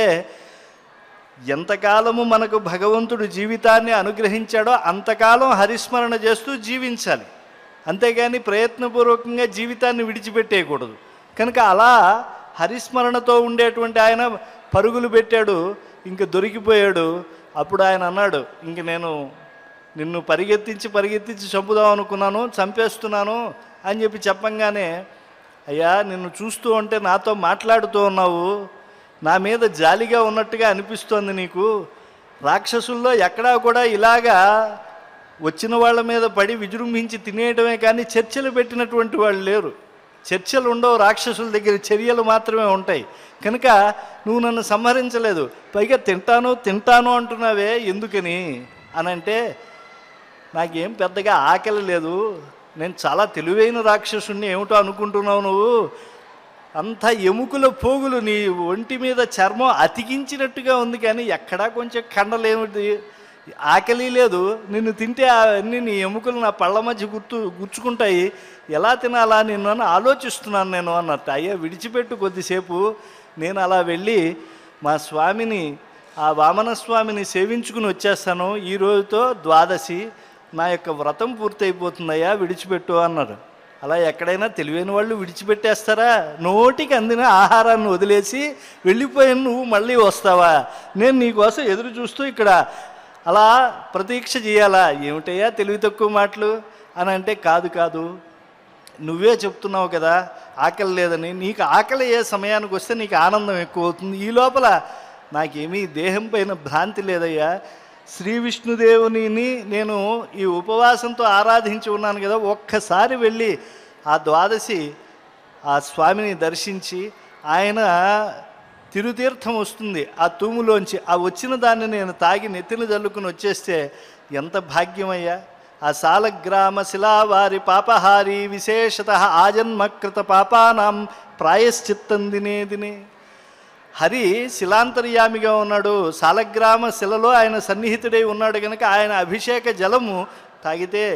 ఎంతకాలము మనకు భగవంతుడు జీవితాన్ని అనుగ్రహించాడో అంతకాలం హరిస్మరణ చేస్తూ జీవించాలి అంతేగాని ప్రయత్నపూర్వకంగా జీవితాన్ని విడిచిపెట్టేయకూడదు కనుక అలా హరిస్మరణతో ఉండేటువంటి ఆయన పరుగులు పెట్టాడు ఇంక దొరికిపోయాడు అప్పుడు ఆయన అన్నాడు ఇంక నేను నిన్ను పరిగెత్తించి పరిగెత్తించి చంపుదాం అనుకున్నాను చంపేస్తున్నాను అని చెప్పి చెప్పంగానే అయ్యా నిన్ను చూస్తూ ఉంటే నాతో మాట్లాడుతూ ఉన్నావు నా మీద జాలిగా ఉన్నట్టుగా అనిపిస్తోంది నీకు రాక్షసుల్లో ఎక్కడా కూడా ఇలాగా వచ్చిన వాళ్ళ మీద పడి విజృంభించి తినేయడమే కానీ చర్చలు పెట్టినటువంటి వాళ్ళు లేరు చర్చలు ఉండవు రాక్షసుల దగ్గర చర్యలు మాత్రమే ఉంటాయి కనుక నువ్వు నన్ను సంహరించలేదు పైగా తింటాను తింటాను అంటున్నావే ఎందుకని అని అంటే నాకేం పెద్దగా ఆకలి లేదు నేను చాలా తెలివైన రాక్షసుణ్ణి ఏమిటో అనుకుంటున్నావు నువ్వు అంత ఎముకల పోగులు నీ ఒంటి మీద చర్మం అతికించినట్టుగా ఉంది కానీ ఎక్కడా కొంచెం కండలేమిటి ఆకలి లేదు నిన్ను తింటే అన్నీ నీ ఎముకలు నా పళ్ళ మధ్య గుర్తు గుచ్చుకుంటాయి ఎలా తినాలా నిన్ను అని ఆలోచిస్తున్నాను నేను అన్నట్టు అయ్యా విడిచిపెట్టు కొద్దిసేపు నేను అలా వెళ్ళి మా స్వామిని ఆ వామన స్వామిని సేవించుకుని వచ్చేస్తాను ఈ రోజుతో ద్వాదశి నా యొక్క వ్రతం పూర్తయిపోతుందయ్యా విడిచిపెట్టు అన్నారు అలా ఎక్కడైనా తెలివైన వాళ్ళు విడిచిపెట్టేస్తారా నోటికి అందిన ఆహారాన్ని వదిలేసి వెళ్ళిపోయిన నువ్వు మళ్ళీ వస్తావా నేను నీకోసం ఎదురు చూస్తూ ఇక్కడ అలా ప్రతీక్ష చేయాలా ఏమిటయ్యా తెలివి తక్కువ మాటలు అని అంటే కాదు కాదు నువ్వే చెప్తున్నావు కదా ఆకలి లేదని నీకు ఆకలి ఏ సమయానికి వస్తే నీకు ఆనందం ఎక్కువ అవుతుంది ఈ లోపల నాకేమీ దేహం పైన భ్రాంతి లేదయ్యా శ్రీ విష్ణుదేవునిని నేను ఈ ఉపవాసంతో ఆరాధించి ఉన్నాను కదా ఒక్కసారి వెళ్ళి ఆ ద్వాదశి ఆ స్వామిని దర్శించి ఆయన తిరుతీర్థం వస్తుంది ఆ తూములోంచి ఆ వచ్చిన దాన్ని నేను తాగి నెత్తిన జల్లుకుని వచ్చేస్తే ఎంత భాగ్యమయ్యా ఆ సాలగ్రామ శిలావారి పాపహారి విశేషత ఆజన్మకృత పాపానాం ప్రాయశ్చిత్తం దినే దినే హరి శిలాంతర్యామిగా ఉన్నాడు సాలగ్రామ శిలలో ఆయన సన్నిహితుడై ఉన్నాడు కనుక ఆయన అభిషేక జలము తాగితే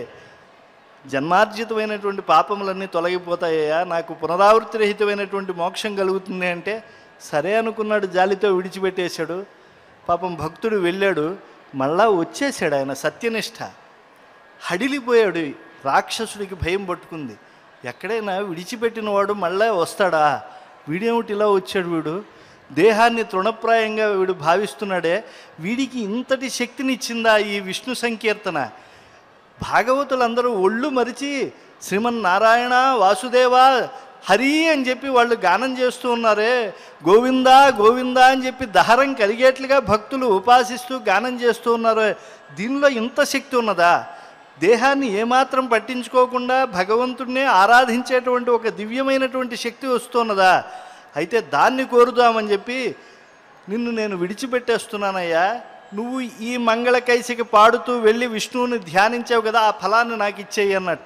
జన్మార్జితమైనటువంటి పాపములన్నీ తొలగిపోతాయా నాకు పునరావృత్తి రహితమైనటువంటి మోక్షం కలుగుతుంది అంటే సరే అనుకున్నాడు జాలితో విడిచిపెట్టేశాడు పాపం భక్తుడు వెళ్ళాడు మళ్ళా వచ్చేసాడు ఆయన సత్యనిష్ట హడిలిపోయాడు రాక్షసుడికి భయం పట్టుకుంది ఎక్కడైనా విడిచిపెట్టిన వాడు మళ్ళా వస్తాడా వీడేమిటి ఇలా వచ్చాడు వీడు దేహాన్ని తృణప్రాయంగా వీడు భావిస్తున్నాడే వీడికి ఇంతటి శక్తినిచ్చిందా ఈ విష్ణు సంకీర్తన భాగవతులందరూ ఒళ్ళు మరిచి శ్రీమన్నారాయణ వాసుదేవ హరి అని చెప్పి వాళ్ళు గానం చేస్తూ ఉన్నారే గోవిందా గోవిందా అని చెప్పి దహరం కలిగేట్లుగా భక్తులు ఉపాసిస్తూ గానం చేస్తూ ఉన్నారు దీనిలో ఇంత శక్తి ఉన్నదా దేహాన్ని ఏమాత్రం పట్టించుకోకుండా భగవంతుడినే ఆరాధించేటువంటి ఒక దివ్యమైనటువంటి శక్తి వస్తున్నదా అయితే దాన్ని కోరుదామని చెప్పి నిన్ను నేను విడిచిపెట్టేస్తున్నానయ్యా నువ్వు ఈ మంగళ కైసికి పాడుతూ వెళ్ళి విష్ణువుని ధ్యానించావు కదా ఆ ఫలాన్ని నాకు ఇచ్చేయి అన్నట్ట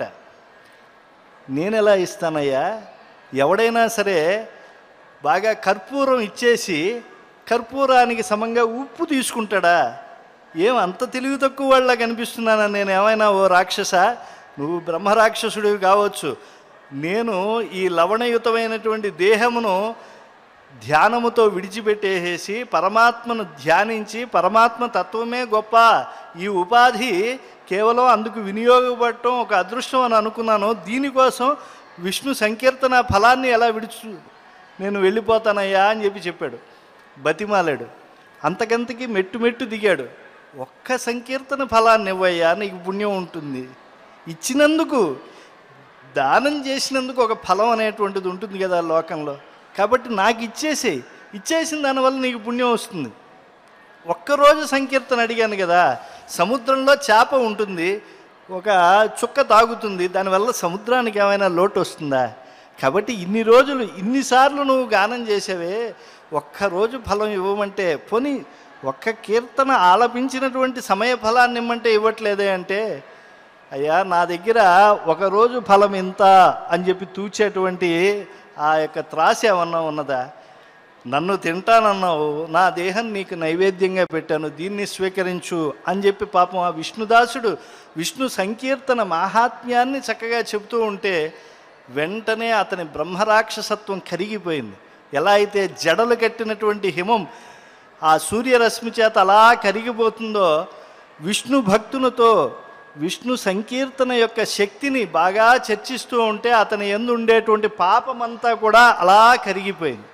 నేను ఎలా ఇస్తానయ్యా ఎవడైనా సరే బాగా కర్పూరం ఇచ్చేసి కర్పూరానికి సమంగా ఉప్పు తీసుకుంటాడా ఏం అంత తెలివి తక్కువ వాళ్ళ కనిపిస్తున్నానా నేను ఏమైనా ఓ రాక్షస నువ్వు బ్రహ్మరాక్షసుడివి కావచ్చు నేను ఈ లవణయుతమైనటువంటి దేహమును ధ్యానముతో విడిచిపెట్టేసేసి పరమాత్మను ధ్యానించి పరమాత్మ తత్వమే గొప్ప ఈ ఉపాధి కేవలం అందుకు వినియోగపడటం ఒక అదృష్టం అని అనుకున్నాను దీనికోసం విష్ణు సంకీర్తన ఫలాన్ని ఎలా విడిచు నేను వెళ్ళిపోతానయ్యా అని చెప్పి చెప్పాడు బతిమాలాడు అంతకంతకి మెట్టు మెట్టు దిగాడు ఒక్క సంకీర్తన ఫలాన్ని ఇవ్వయ్యా నీకు పుణ్యం ఉంటుంది ఇచ్చినందుకు దానం చేసినందుకు ఒక ఫలం అనేటువంటిది ఉంటుంది కదా లోకంలో కాబట్టి నాకు ఇచ్చేసేయి ఇచ్చేసిన దానివల్ల నీకు పుణ్యం వస్తుంది ఒక్కరోజు సంకీర్తన అడిగాను కదా సముద్రంలో చేప ఉంటుంది ఒక చుక్క తాగుతుంది దానివల్ల సముద్రానికి ఏమైనా లోటు వస్తుందా కాబట్టి ఇన్ని రోజులు ఇన్నిసార్లు నువ్వు గానం చేసావే ఒక్కరోజు ఫలం ఇవ్వమంటే పోనీ ఒక్క కీర్తన ఆలపించినటువంటి సమయ ఫలాన్ని ఇమ్మంటే ఇవ్వట్లేదే అంటే అయ్యా నా దగ్గర ఒకరోజు ఫలం ఇంత అని చెప్పి తూచేటువంటి ఆ యొక్క త్రాస ఏమన్నా ఉన్నదా నన్ను తింటానన్నావు నా దేహం నీకు నైవేద్యంగా పెట్టాను దీన్ని స్వీకరించు అని చెప్పి పాపం ఆ విష్ణుదాసుడు విష్ణు సంకీర్తన మాహాత్మ్యాన్ని చక్కగా చెబుతూ ఉంటే వెంటనే అతని బ్రహ్మరాక్షసత్వం కరిగిపోయింది ఎలా అయితే జడలు కట్టినటువంటి హిమం ఆ సూర్యరశ్మి చేత అలా కరిగిపోతుందో విష్ణు భక్తునితో విష్ణు సంకీర్తన యొక్క శక్తిని బాగా చర్చిస్తూ ఉంటే అతని ఎందు ఉండేటువంటి పాపమంతా కూడా అలా కరిగిపోయింది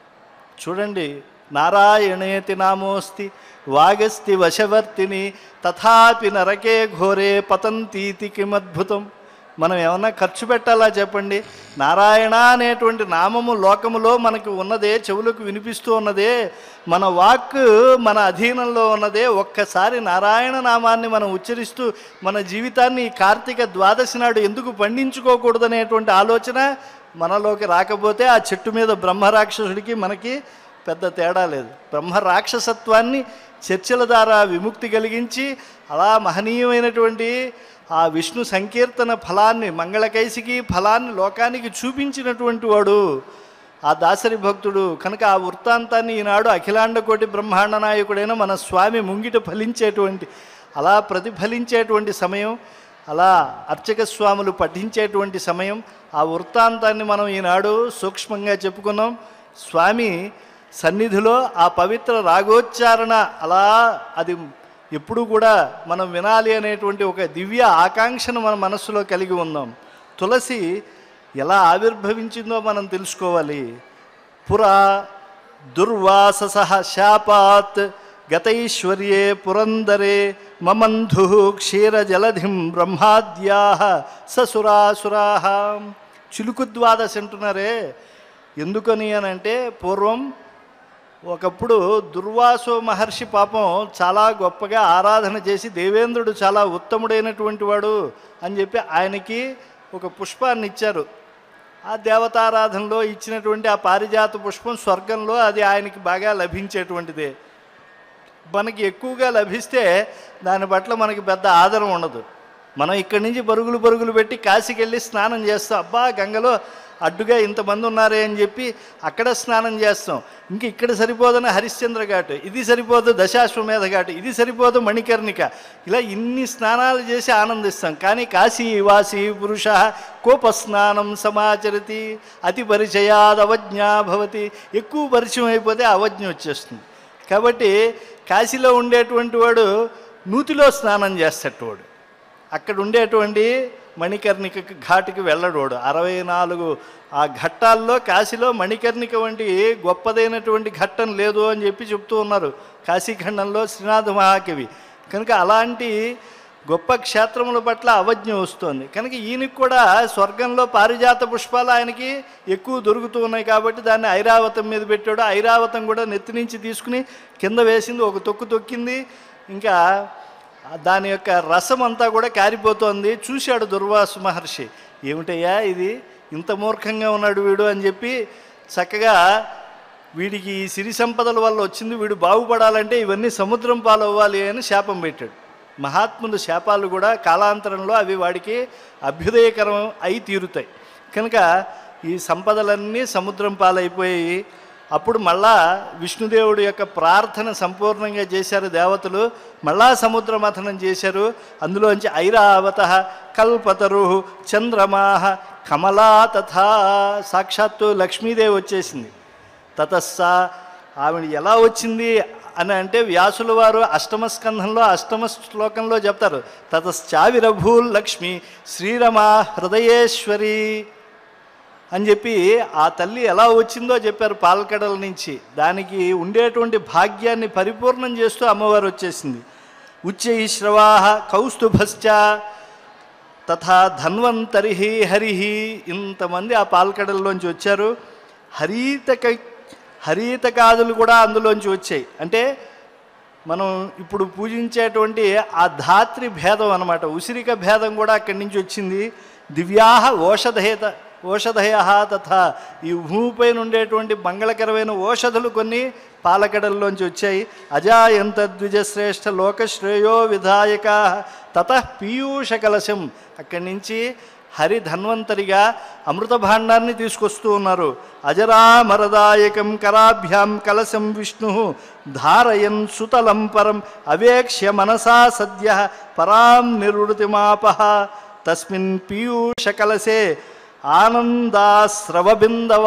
చూడండి నారాయణేతి నామోస్తి వాగస్తి వశవర్తిని తథాపి నరకే ఘోరే పతంతీతి కిమద్భుతం మనం ఏమన్నా ఖర్చు పెట్టాలా చెప్పండి నారాయణ అనేటువంటి నామము లోకములో మనకు ఉన్నదే చెవులకు వినిపిస్తూ ఉన్నదే మన వాక్ మన అధీనంలో ఉన్నదే ఒక్కసారి నారాయణ నామాన్ని మనం ఉచ్చరిస్తూ మన జీవితాన్ని ఈ కార్తీక ద్వాదశి నాడు ఎందుకు పండించుకోకూడదనేటువంటి ఆలోచన మనలోకి రాకపోతే ఆ చెట్టు మీద బ్రహ్మరాక్షసుడికి మనకి పెద్ద తేడా లేదు బ్రహ్మ రాక్షసత్వాన్ని చర్చల ద్వారా విముక్తి కలిగించి అలా మహనీయమైనటువంటి ఆ విష్ణు సంకీర్తన ఫలాన్ని మంగళకైసికి ఫలాన్ని లోకానికి చూపించినటువంటి వాడు ఆ దాసరి భక్తుడు కనుక ఆ వృత్తాంతాన్ని ఈనాడు అఖిలాండ కోటి బ్రహ్మాండ నాయకుడైన మన స్వామి ముంగిట ఫలించేటువంటి అలా ప్రతిఫలించేటువంటి సమయం అలా అర్చక స్వాములు పఠించేటువంటి సమయం ఆ వృత్తాంతాన్ని మనం ఈనాడు సూక్ష్మంగా చెప్పుకున్నాం స్వామి సన్నిధిలో ఆ పవిత్ర రాగోచ్చారణ అలా అది ఎప్పుడు కూడా మనం వినాలి అనేటువంటి ఒక దివ్య ఆకాంక్షను మన మనస్సులో కలిగి ఉందాం తులసి ఎలా ఆవిర్భవించిందో మనం తెలుసుకోవాలి పురా దుర్వాసస శాపాత్ గతైశ్వర్యే పురందరే మమంధు క్షీరజలధిం బ్రహ్మాద్యా ససురాసురా చిలుకు ద్వాదశి అంటున్నారే ఎందుకని అని అంటే పూర్వం ఒకప్పుడు దుర్వాసో మహర్షి పాపం చాలా గొప్పగా ఆరాధన చేసి దేవేంద్రుడు చాలా ఉత్తముడైనటువంటి వాడు అని చెప్పి ఆయనకి ఒక పుష్పాన్ని ఇచ్చారు ఆ దేవతారాధనలో ఇచ్చినటువంటి ఆ పారిజాత పుష్పం స్వర్గంలో అది ఆయనకి బాగా లభించేటువంటిదే మనకి ఎక్కువగా లభిస్తే దాని పట్ల మనకి పెద్ద ఆదరం ఉండదు మనం ఇక్కడి నుంచి పరుగులు పరుగులు పెట్టి కాశీకి వెళ్ళి స్నానం చేస్తాం అబ్బా గంగలో అడ్డుగా ఇంతమంది ఉన్నారే అని చెప్పి అక్కడ స్నానం చేస్తాం ఇంక ఇక్కడ సరిపోదని హరిశ్చంద్ర ఘాట్ ఇది సరిపోదు దశాశ్వమేధ ఘాట్ ఇది సరిపోదు మణికర్ణిక ఇలా ఇన్ని స్నానాలు చేసి ఆనందిస్తాం కానీ కాశీ వాసి పురుష కోపస్నానం సమాచరతి అతి పరిచయాద్ అవజ్ఞా భవతి ఎక్కువ పరిచయం అయిపోతే అవజ్ఞ వచ్చేస్తుంది కాబట్టి కాశీలో ఉండేటువంటి వాడు నూతిలో స్నానం చేస్తాడు వాడు అక్కడ ఉండేటువంటి మణికర్ణిక ఘాటుకి వెళ్ళడోడు అరవై నాలుగు ఆ ఘట్టాల్లో కాశీలో మణికర్ణిక వంటి గొప్పదైనటువంటి ఘట్టం లేదు అని చెప్పి చెప్తూ ఉన్నారు కాశీఖండంలో శ్రీనాథ మహాకవి కనుక అలాంటి గొప్ప క్షేత్రముల పట్ల అవజ్ఞ వస్తుంది కనుక ఈయనకి కూడా స్వర్గంలో పారిజాత పుష్పాలు ఆయనకి ఎక్కువ దొరుకుతూ ఉన్నాయి కాబట్టి దాన్ని ఐరావతం మీద పెట్టాడు ఐరావతం కూడా నెత్తి నుంచి తీసుకుని కింద వేసింది ఒక తొక్కు తొక్కింది ఇంకా దాని యొక్క రసం అంతా కూడా కారిపోతోంది చూశాడు దుర్వాసు మహర్షి ఏమిటయ్యా ఇది ఇంత మూర్ఖంగా ఉన్నాడు వీడు అని చెప్పి చక్కగా వీడికి ఈ సిరి సంపదల వల్ల వచ్చింది వీడు బాగుపడాలంటే ఇవన్నీ సముద్రం పాలవ్వాలి అని శాపం పెట్టాడు మహాత్ముల శాపాలు కూడా కాలాంతరంలో అవి వాడికి అభ్యుదయకరం అయి తీరుతాయి కనుక ఈ సంపదలన్నీ సముద్రం పాలైపోయి అప్పుడు మళ్ళా విష్ణుదేవుడి యొక్క ప్రార్థన సంపూర్ణంగా చేశారు దేవతలు మళ్ళా సముద్ర మథనం చేశారు అందులోంచి ఐరావత కల్పతరు చంద్రమాహ కమలా తథా సాక్షాత్తు లక్ష్మీదేవి వచ్చేసింది తతస్స ఆవిడ ఎలా వచ్చింది అని అంటే వ్యాసుల వారు అష్టమ స్కంధంలో అష్టమ శ్లోకంలో చెప్తారు తతశ్చావిరభూల్ లక్ష్మి శ్రీరమ హృదయేశ్వరి అని చెప్పి ఆ తల్లి ఎలా వచ్చిందో చెప్పారు పాలకడల నుంచి దానికి ఉండేటువంటి భాగ్యాన్ని పరిపూర్ణం చేస్తూ అమ్మవారు వచ్చేసింది ఉచ్చై శ్రవాహ కౌస్తుభశ్చ తథా ధన్వంతరి హరి ఇంతమంది ఆ పాలకడల్లోంచి వచ్చారు హరీతక హరీతకాదులు కూడా అందులోంచి వచ్చాయి అంటే మనం ఇప్పుడు పూజించేటువంటి ఆ ధాత్రి భేదం అనమాట ఉసిరిక భేదం కూడా అక్కడి నుంచి వచ్చింది దివ్యాహ ఓషధేత ఓషధయ తథా ఈ భూమిపైన ఉండేటువంటి మంగళకరమైన ఓషధులు కొన్ని పాలకడల్లోంచి వచ్చాయి అజాయంత ద్విజశ్రేష్ఠ లోకశ్రేయో విధాయక తత పీయూష కలశం అక్కడి నుంచి హరి ధన్వంతరిగా అమృత భాండాన్ని తీసుకొస్తూ ఉన్నారు అజరామరదాయకం కరాభ్యాం కలశం విష్ణు ధారయన్ సుతలం పరం అవేక్ష్య మనసా సద్య పరాం నిరుతిమాపహ తస్మిన్ పీయూష కలశే ఆనందాస్రవబిందవ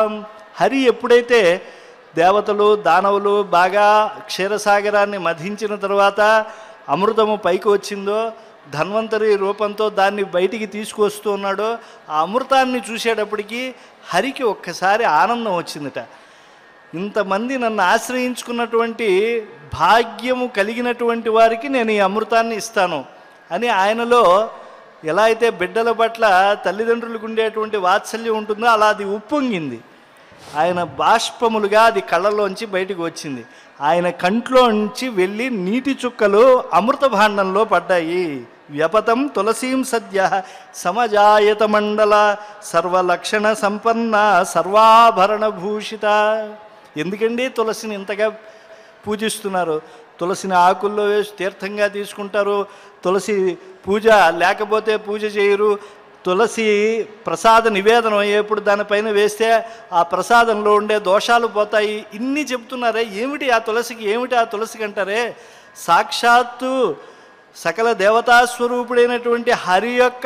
హరి ఎప్పుడైతే దేవతలు దానవులు బాగా క్షీరసాగరాన్ని మధించిన తర్వాత అమృతము పైకి వచ్చిందో ధన్వంతరి రూపంతో దాన్ని బయటికి తీసుకొస్తూ ఉన్నాడో ఆ అమృతాన్ని చూసేటప్పటికి హరికి ఒక్కసారి ఆనందం వచ్చిందట ఇంతమంది నన్ను ఆశ్రయించుకున్నటువంటి భాగ్యము కలిగినటువంటి వారికి నేను ఈ అమృతాన్ని ఇస్తాను అని ఆయనలో ఎలా అయితే బిడ్డల పట్ల తల్లిదండ్రులకు ఉండేటువంటి వాత్సల్యం ఉంటుందో అలా అది ఉప్పొంగింది ఆయన బాష్పములుగా అది కళ్ళలోంచి బయటకు వచ్చింది ఆయన కంట్లోంచి వెళ్ళి నీటి చుక్కలు అమృత భాండంలో పడ్డాయి వ్యపతం తులసీం సద్య సమజాయత మండల సర్వలక్షణ సంపన్న సర్వాభరణ భూషిత ఎందుకండి తులసిని ఇంతగా పూజిస్తున్నారు తులసిని ఆకుల్లో వేసి తీర్థంగా తీసుకుంటారు తులసి పూజ లేకపోతే పూజ చేయరు తులసి ప్రసాద నివేదనం అయ్యేప్పుడు దానిపైన వేస్తే ఆ ప్రసాదంలో ఉండే దోషాలు పోతాయి ఇన్ని చెప్తున్నారే ఏమిటి ఆ తులసికి ఏమిటి ఆ తులసికి అంటారే సాక్షాత్తు సకల దేవతాస్వరూపుడైనటువంటి హరి యొక్క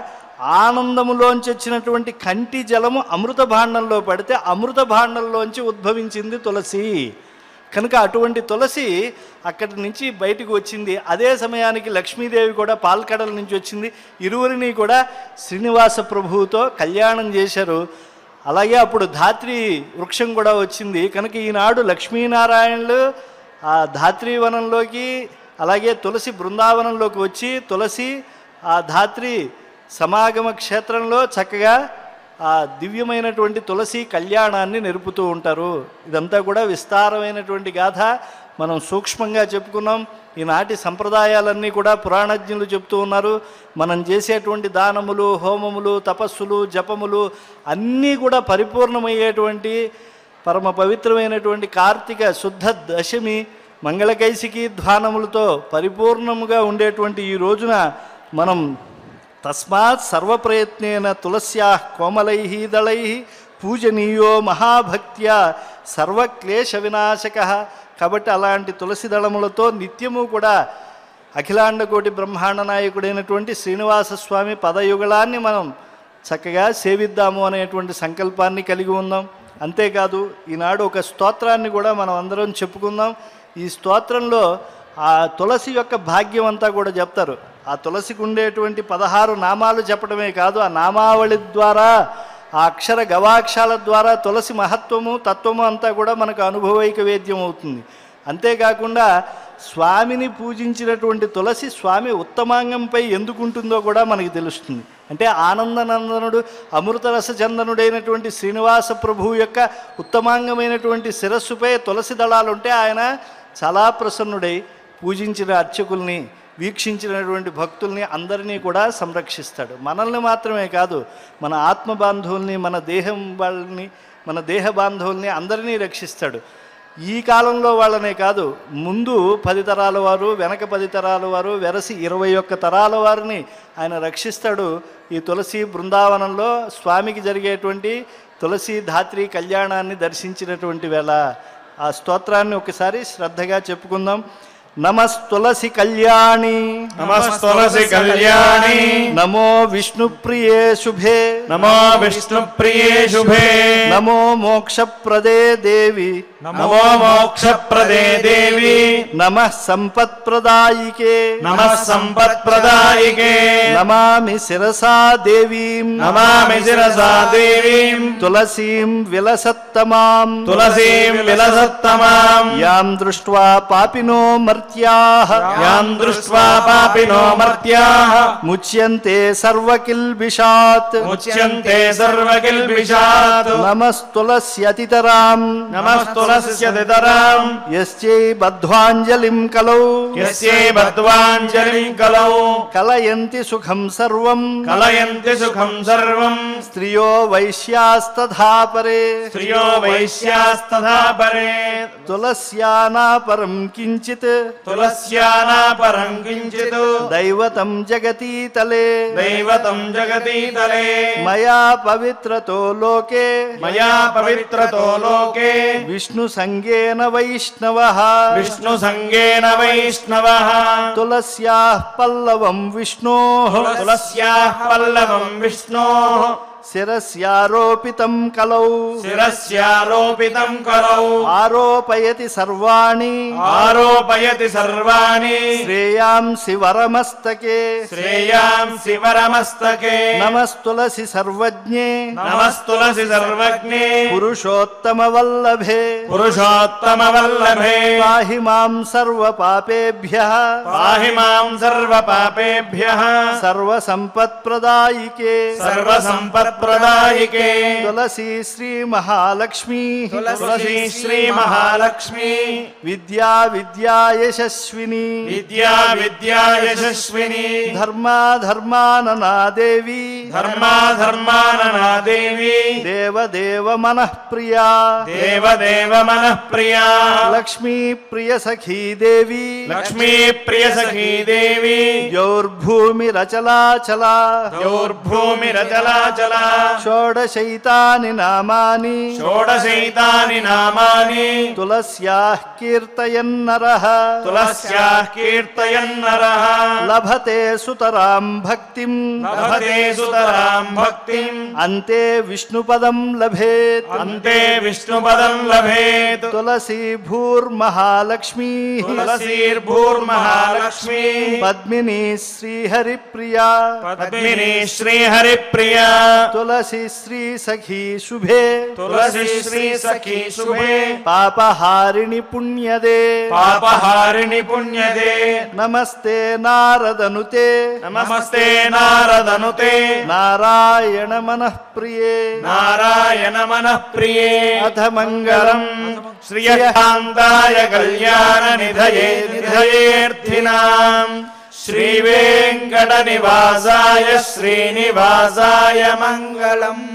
ఆనందములోంచి వచ్చినటువంటి కంటి జలము అమృత భాండంలో పడితే అమృత భాండంలోంచి ఉద్భవించింది తులసి కనుక అటువంటి తులసి అక్కడి నుంచి బయటకు వచ్చింది అదే సమయానికి లక్ష్మీదేవి కూడా పాల్కడల నుంచి వచ్చింది ఇరువురిని కూడా శ్రీనివాస ప్రభువుతో కళ్యాణం చేశారు అలాగే అప్పుడు ధాత్రి వృక్షం కూడా వచ్చింది కనుక ఈనాడు లక్ష్మీనారాయణులు ఆ ధాత్రి వనంలోకి అలాగే తులసి బృందావనంలోకి వచ్చి తులసి ఆ ధాత్రి సమాగమ క్షేత్రంలో చక్కగా ఆ దివ్యమైనటువంటి తులసి కళ్యాణాన్ని నెరుపుతూ ఉంటారు ఇదంతా కూడా విస్తారమైనటువంటి గాథ మనం సూక్ష్మంగా చెప్పుకున్నాం ఈనాటి సంప్రదాయాలన్నీ కూడా పురాణజ్ఞులు చెప్తూ ఉన్నారు మనం చేసేటువంటి దానములు హోమములు తపస్సులు జపములు అన్నీ కూడా పరిపూర్ణమయ్యేటువంటి పరమ పవిత్రమైనటువంటి కార్తీక శుద్ధ దశమి మంగళకైసికి ధ్వానములతో పరిపూర్ణముగా ఉండేటువంటి ఈ రోజున మనం తస్మాత్ సర్వప్రయత్నేన తులస్యా కోమలై దళై పూజనీయో మహాభక్త్యా సర్వక్లేశ వినాశక కాబట్టి అలాంటి తులసి దళములతో నిత్యము కూడా అఖిలాండకోటి బ్రహ్మాండ నాయకుడైనటువంటి శ్రీనివాస స్వామి పదయుగళాన్ని మనం చక్కగా సేవిద్దాము అనేటువంటి సంకల్పాన్ని కలిగి ఉందాం అంతేకాదు ఈనాడు ఒక స్తోత్రాన్ని కూడా మనం అందరం చెప్పుకుందాం ఈ స్తోత్రంలో ఆ తులసి యొక్క భాగ్యం అంతా కూడా చెప్తారు ఆ తులసికి ఉండేటువంటి పదహారు నామాలు చెప్పడమే కాదు ఆ నామావళి ద్వారా ఆ అక్షర గవాక్షాల ద్వారా తులసి మహత్వము తత్వము అంతా కూడా మనకు అనుభవైక వేద్యం అవుతుంది అంతేకాకుండా స్వామిని పూజించినటువంటి తులసి స్వామి ఉత్తమాంగంపై ఎందుకుంటుందో కూడా మనకి తెలుస్తుంది అంటే ఆనందనందనుడు అమృతరస చందనుడైనటువంటి శ్రీనివాస ప్రభువు యొక్క ఉత్తమాంగమైనటువంటి శిరస్సుపై తులసి దళాలు ఉంటే ఆయన చాలా ప్రసన్నుడై పూజించిన అర్చకుల్ని వీక్షించినటువంటి భక్తుల్ని అందరినీ కూడా సంరక్షిస్తాడు మనల్ని మాత్రమే కాదు మన ఆత్మ బాంధవుల్ని మన దేహం వాళ్ళని మన దేహ బాంధవుల్ని అందరినీ రక్షిస్తాడు ఈ కాలంలో వాళ్ళనే కాదు ముందు పది తరాల వారు వెనక పది తరాల వారు వెరసి ఇరవై ఒక్క తరాల వారిని ఆయన రక్షిస్తాడు ఈ తులసి బృందావనంలో స్వామికి జరిగేటువంటి తులసి ధాత్రి కళ్యాణాన్ని దర్శించినటువంటి వేళ ఆ స్తోత్రాన్ని ఒకసారి శ్రద్ధగా చెప్పుకుందాం నమస్తులసి కళ్యాణి నమస్తులసి కళ్యాణి నమో విష్ణుప్రియే శుభే నమో విష్ణుప్రియే శుభే నమో మోక్షప్రదే దేవి నమో మోక్షప్రదే దేవి నమ సంపత్ప్రదాయికే నమ సంపత్ప్రదాయికే నమామి శిరసా దేవీం నమామి శిరసా దేవీం తులసీం విలసత్తమాం తులసీం విలసత్తమాం యాం దృష్ట్వా పాపినో మర్త్యాః యాం దృష్ట్వా పాపినో మర్త్యాః ముచ్యంతే సర్వకిల్బిషాత్ ముచ్యంతే సర్వకిల్బిషాత్ నమస్తులస్యతితరాం నమస్తులస్య దితరాం యస్యై బద్ధ్వాంజలిం కలౌ యస్యై బద్వాంజలిం కలౌ కలయంతి సుఖం సర్వం కలయంతి సుఖం సర్వం స్త్రియో వైశ్యాస్తథా పరే స్త్రియో వైశ్యాస్తథా పరే తులస్యానా పరం కించిత్ తులస్యానా పరం కించిత్ దైవతం జగతీతలే దైవతం జగతీతలే మయా పవిత్రతో లోకే మయా పవిత్రతో లోకే విష్ణు సంగేన వైష్ణవ విష్ణు సంగేన వైష్ణవ తులస్యా పల్లవం విష్ణో తులస్యాః పల్లవం విష్ణో శిరస్యారోపితం కలౌ శిరస్యారోపితం కలౌ ఆరోపయతి సర్వాణి ఆరోపయతి సర్వాణి శ్రేయాంసి వరమస్తకే శ్రేయాంసి వరమస్తకే నమస్తులసి సర్వజ్ఞే నమస్తులసి సర్వజ్ఞే పురుషోత్తమ వల్లభే పురుషోత్తమ వల్లభే పాహి మాం సర్వ పాపేభ్య పాహి మాం సర్వ పాపేభ్యః సర్వ సంపత్ప్రదాయికే సర్వ సంపత్ప్రదాయికే తులసి శ్రీ మహాలక్ష్మీ తులసి శ్రీ మహాలక్ష్మి విద్యా విద్యా యశస్విని విద్యా విద్యా యశస్విని ధర్మా ధర్మాననా దేవి ధర్మా ధర్మాననా దేవి దేవదేవ మనఃప్రియా దేవ దేవ మనః ప్రియా లక్ష్మీ ప్రియ సఖీ దేవి లక్ష్మీ ప్రియ సఖీ దేవి ద్యౌర్భూమిరచలాచలా ద్యౌర్భూమిరచలాచల షోడశైతాని నామాని షోడశైతాని నామాని తులస్యాః కీర్తయన్నరః తులస్యాః కీర్తయన్నరః లభతే సుతరాం భక్తిం లభతే సుతరాం భక్తిం అంతే విష్ణుపదం లభేత్ అంతే విష్ణుపదం లభేత్ తులసీ భూర్మహాలక్ష్మీ తులసీర్భూర్మహాలక్ష్మి పద్మిని శ్రీహరిప్రియా పద్మిని శ్రీహరిప్రియా తులసి శ్రీ సఖీ శుభే తులసి శ్రీ సఖీ శుభే పాపహారిణి పుణ్యదే పాపహారిణి పుణ్యదే నమస్తే నారదనుతే నమస్తే నారదనుతే నారాయణ మనఃప్రియే నారాయణ మనః ప్రియే అథ మంగళం శ్రియకాంతాయ కళ్యాణ నిధయే నిధయేర్థినాం శ్రీ వెంకట నివాసాయ శ్రీనివాసాయ మంగళం